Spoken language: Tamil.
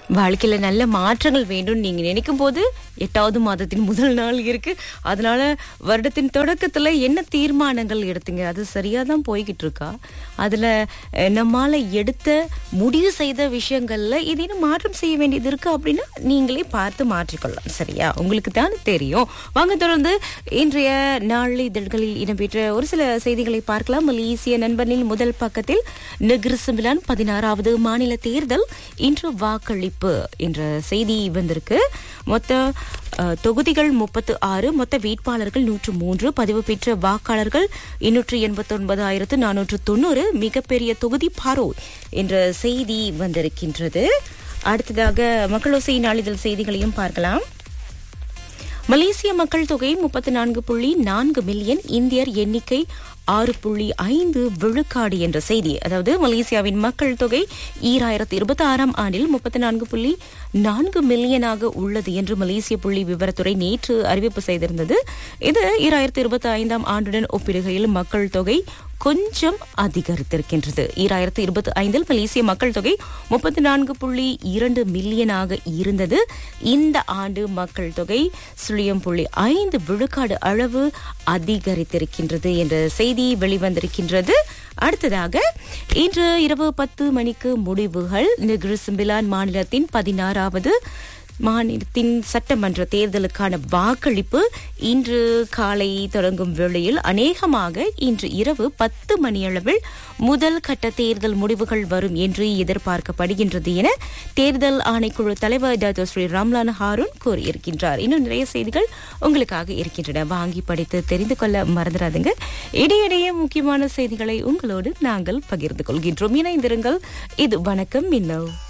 வாழ்க்கையில நல்ல மாற்றங்கள் வேண்டும் நீங்க நினைக்கும் போது எட்டாவது மாதத்தின் முதல் நாள் இருக்கு அதனால வருடத்தின் தொடக்கத்துல என்ன தீர்மானங்கள் எடுத்தீங்க அது சரியா தான் போய்கிட்டு இருக்கா அதுல அஹ், நம்மால எடுத்த முடிவு செய்த விஷயங்கள்ல ஏதேனும் மாற்றம் செய்ய வேண்டியது இருக்கு அப்படின்னா நீங்களே பார்த்து மாற்றிக்கொள்ளலாம் சரியா உங்களுக்கு தான் தெரியும் வாங்க தொடர்ந்து இன்றைய நாளிதழ்களில் இடம்பெற்ற ஒரு சில செய்திகளை பார்க்கலாம் மலேசிய நண்பனில் முதல் பக்கத்தில் நெகிரிசமிலான் பதினாறாவது மாநில தேர்தல் இன்று வாக்களிப்பு என்ற செய்தி வந்திருக்கு மொத்த அஹ், தொகுதிகள் முப்பத்து ஆறு மொத்த வேட்பாளர்கள் நூற்று மூன்று பதிவு பெற்ற வாக்காளர்கள் எண்ணூற்று எண்பத்தி ஒன்பதாயிரத்து நானூற்று தொண்ணூறு மிகப்பெரிய தொகுதி பாரோ என்ற செய்தி வந்திருக்கின்றது அடுத்ததாக மக்களோசை நாளிதழ் செய்திகளையும் பார்க்கலாம் மலேசிய மக்கள் தொகை முப்பத்தி நான்கு புள்ளி நான்கு மில்லியன் இந்தியர் எண்ணிக்கை ஆறு புள்ளி ஐந்து விழுக்காடு என்ற செய்தி அதாவது மலேசியாவின் மக்கள் தொகை ஈராயிரத்தி இருபத்தி ஆறாம் ஆண்டில் முப்பத்தி நான்கு புள்ளி நான்கு மில்லியனாக உள்ளது என்று மலேசிய புள்ளி விவரத்துறை நேற்று அறிவிப்பு செய்திருந்தது இது ஈராயிரத்தி இருபத்தி ஐந்தாம் ஆண்டுடன் ஒப்பிடுகையில் மக்கள் தொகை கொஞ்சம் அதிகரித்திருக்கின்றது ஈராயிரத்தி இருபத்தி ஐந்தில் மலேசிய மக்கள் தொகை முப்பத்தி நான்கு புள்ளி இரண்டு மில்லியனாக இருந்தது இந்த ஆண்டு மக்கள் தொகை சுழியம் புள்ளி ஐந்து விழுக்காடு அளவு அதிகரித்திருக்கின்றது என்ற செய்தி வெளிவந்திருக்கின்றது அடுத்ததாக இன்று இரவு பத்து மணிக்கு முடிவுகள் நிகிருசிம்பிலான் மாநிலத்தின் பதினாறாவது மாநிலத்தின் சட்டமன்ற தேர்தலுக்கான வாக்களிப்பு இன்று காலை தொடங்கும் வேளையில் அநேகமாக இன்று இரவு பத்து மணியளவில் முதல் கட்ட தேர்தல் முடிவுகள் வரும் என்று எதிர்பார்க்கப்படுகின்றது என தேர்தல் ஆணைக்குழு தலைவர் டாக்டர் ஸ்ரீ ராம்லான் ஹாரூன் கூறியிருக்கின்றார் இன்னும் நிறைய செய்திகள் உங்களுக்காக இருக்கின்றன வாங்கி படித்து தெரிந்து கொள்ள மறந்துடாதுங்க இடையிடையே முக்கியமான செய்திகளை உங்களோடு நாங்கள் பகிர்ந்து கொள்கின்றோம் இணைந்திருங்கள் இது வணக்கம் மின்னல்